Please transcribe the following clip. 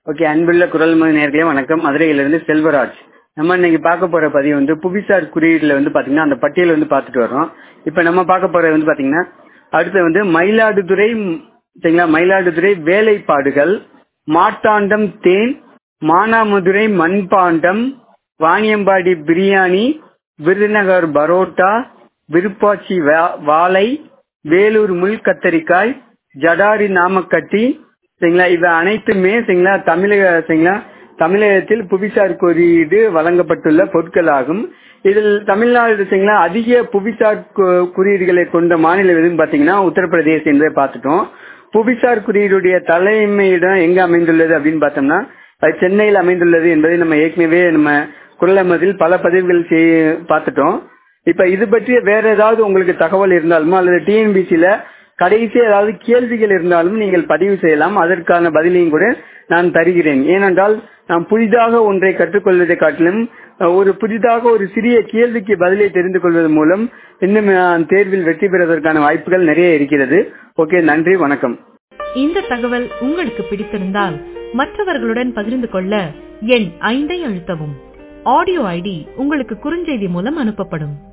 okay அன்புள்ள குரல் மொழி நேர்களே வணக்கம் மதுரையிலிருந்து செல்வராஜ் நம்ம இன்னைக்கு பார்க்க போற பதிவு வந்து புவிசார் குறியீடுல வந்து பாத்தீங்கன்னா அந்த பட்டியல் வந்து பார்த்துட்டு வரோம் இப்ப நம்ம பார்க்க போறது வந்து பாத்தீங்கன்னா அடுத்து வந்து மயிலாடுதுறை ம், சரிங்களா மயிலாடுதுறை வேலைப்பாடுகள் மாட்டாண்டம் தேன் மானாமதுரை மண்பாண்டம் வாணியம்பாடி பிரியாணி விருதுநகர் பரோட்டா விருப்பாச்சி வா- வாழை வேலூர் முள் கத்தரிக்காய் ஜடாரி நாமக்கட்டி சரிங்களா இவை அனைத்துமே சரிங்களா தமிழக சரிங்களா தமிழகத்தில் புவிசார் குறியீடு வழங்கப்பட்டுள்ள பொருட்கள் ஆகும் இதில் தமிழ்நாடு சரிங்களா அதிக புவிசார் கு- குறியீடுகளை கொண்ட மாநிலம் எதுன்னு பாத்தீங்கன்னா உத்தரப்பிரதேசம் என்பதை பார்த்துட்டோம் புவிசார் குறியீடுடைய தலைமையிடம் எங்க அமைந்துள்ளது அப்படின்னு பார்த்தோம்னா அது சென்னையில் அமைந்துள்ளது என்பதை நம்ம ஏற்கனவே நம்ம குரலமதில் பல பதிவுகள் செய்ய பார்த்துட்டோம் இப்ப இது பற்றிய வேற ஏதாவது உங்களுக்கு தகவல் இருந்தாலுமோ அல்லது டிஎன்பிசில கடைசி ஏதாவது கேள்விகள் இருந்தாலும் நீங்கள் பதிவு செய்யலாம் அதற்கான பதிலையும் கூட நான் தருகிறேன் ஏனென்றால் நாம் புதிதாக ஒன்றை கற்றுக்கொள்வதை காட்டிலும் அஹ், ஒரு புதிதாக ஒரு சிறிய கேள்விக்கு பதிலை தெரிந்து கொள்வதன் மூலம் இன்னும் நான் தேர்வில் வெற்றி பெறுவதற்கான வாய்ப்புகள் நிறைய இருக்கிறது ஓகே நன்றி வணக்கம் இந்த தகவல் உங்களுக்கு பிடித்திருந்தால் மற்றவர்களுடன் பகிர்ந்து கொள்ள எண் ஐந்தை அழுத்தவும் ஆடியோ ஐடி உங்களுக்கு குறுஞ்செய்தி மூலம் அனுப்பப்படும்